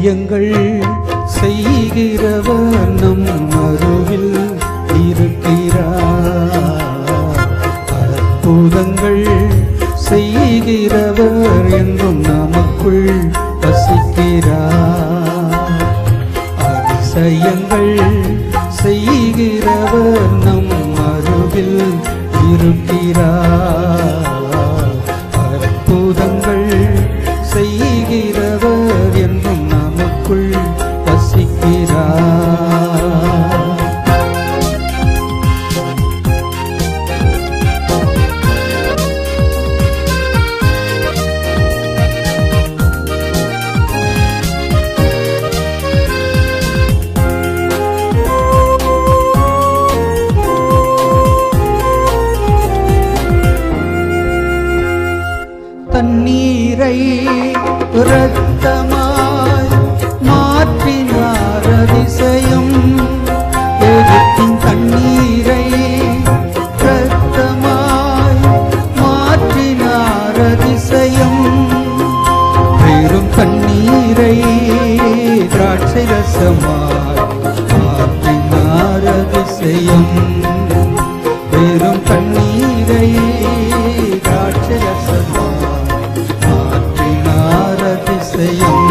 அதிசயங்கள் செய்கிறவர் நம் அருவில் இருக்கிறார் அற்புதங்கள் செய்கிறவர் என்றும் நமக்குள் வசிக்கிறார் அதிசயங்கள் செய்கிறவர் நம் அருவில் இருக்கிறார் அற்புதங்கள் செய்கிறவர் என்றும் நமக்குள் வசிக்கிறார் தண்ணீரை இரத்தமாய் மாற்றினார் அதிசயம் எகிப்தின் தண்ணீரை இரத்தமாய் மாற்றினார் அதிசயம் பெரும் தண்ணீரை திராட்சை ரசமாய் மாற்றினார் அதிசயம் பெரும் தண்ணீரை திராட்சை ரசமாய் மாற்றினார் அதிசயம்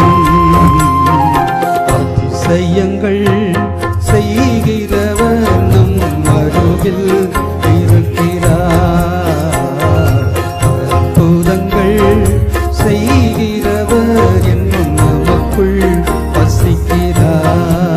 அதிசயங்கள் செய்கிறவர் நம் அருகில் இருக்கிறார் அற்புதங்கள் செய்கிறவர் என்னும் நமக்குள் வசிக்கிறார்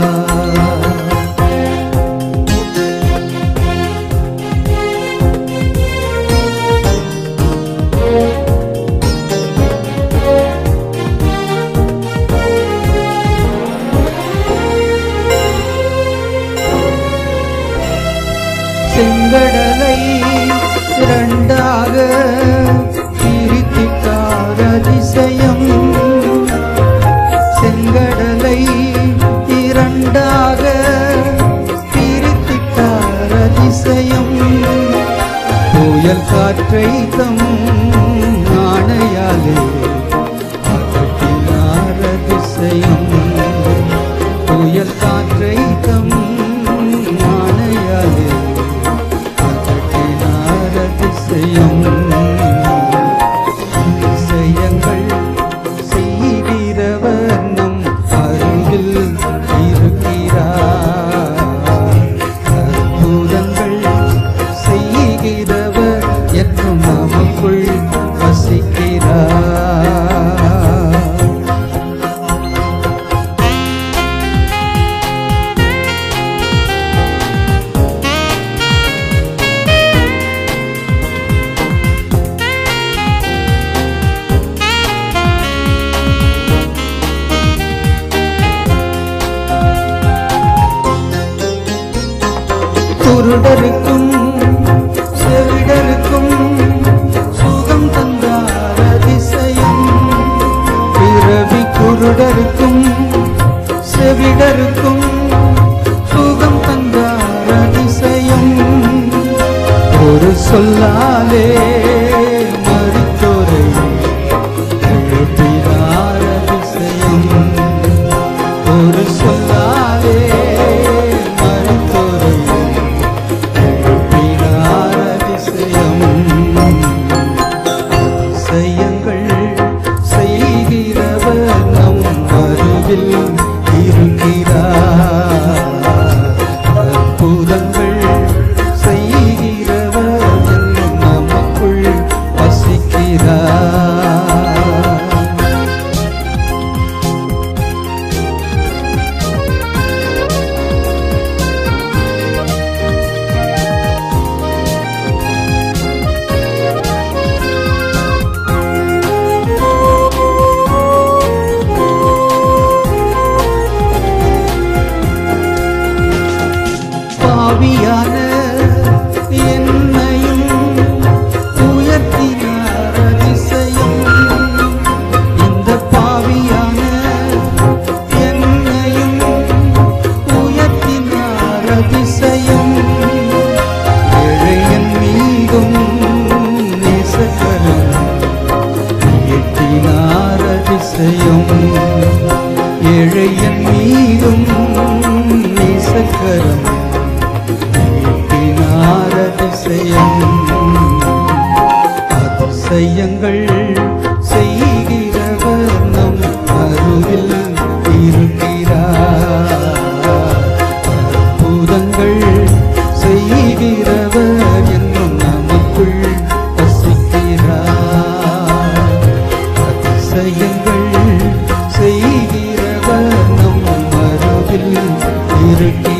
செங்கடலை இரண்டாக பிரித்திட்டார் அதிசயம் செங்கடலை இரண்டாக பிரித்திட்டார் அதிசயம் புயல் காற்றை தம் ஆணையாலே அகற்றினார் அதிசயம் புயல் காற்றை தம் ஆணையாலே அகற்றினார் அதிசயம் அதிசயங்கள் செய்கிறவர் நம் அருகில் இருக்கிறார் அற்புதங்கள் செய்கிறவர் என்றும் நமக்குள் வசிக்கிறார் குருடருக்கும் செவிடருக்கும் சுகம் தந்தார் அதிசயம் பிறவி குருடருக்கும் செவிடருக்கும் சுகம் தந்தார் அதிசயம் ஒரு சொல்லாலே மறித்தோரை எழுப்பினார் அதிசயம் ஒரு சொல்லாலே மறித்தோரை எழுப்பினார் அதிசயம் அதிசயங்கள் செய்கிறவர் நம் அருகில் இருக்கிறார் அற்புதங்கள் செய்கிறவர் என்னும் நமக்குள் வசிக்கிறார் பாவியான என்னையும் உயர்த்தினார் அதிசயம் இந்த பாவியான என்னையும் உயர்த்தினார் அதிசயம் ஏழையன் மீதும் நேசக்கரம் எட்டினார் அதிசயம் ஏழையன் மீதும் நேசக்கரம் நீட்டினார் அதிசயம் அதிசயங்கள் செய்கிறவர் நம் அருகில் இருக்கிறார் அற்புதங்கள் செய்கிறவர் என்னும் நமக்குள் வசிக்கிறார் அதிசயங்கள் செய்கிறவர் நம் அருகில் இருக்கிறார்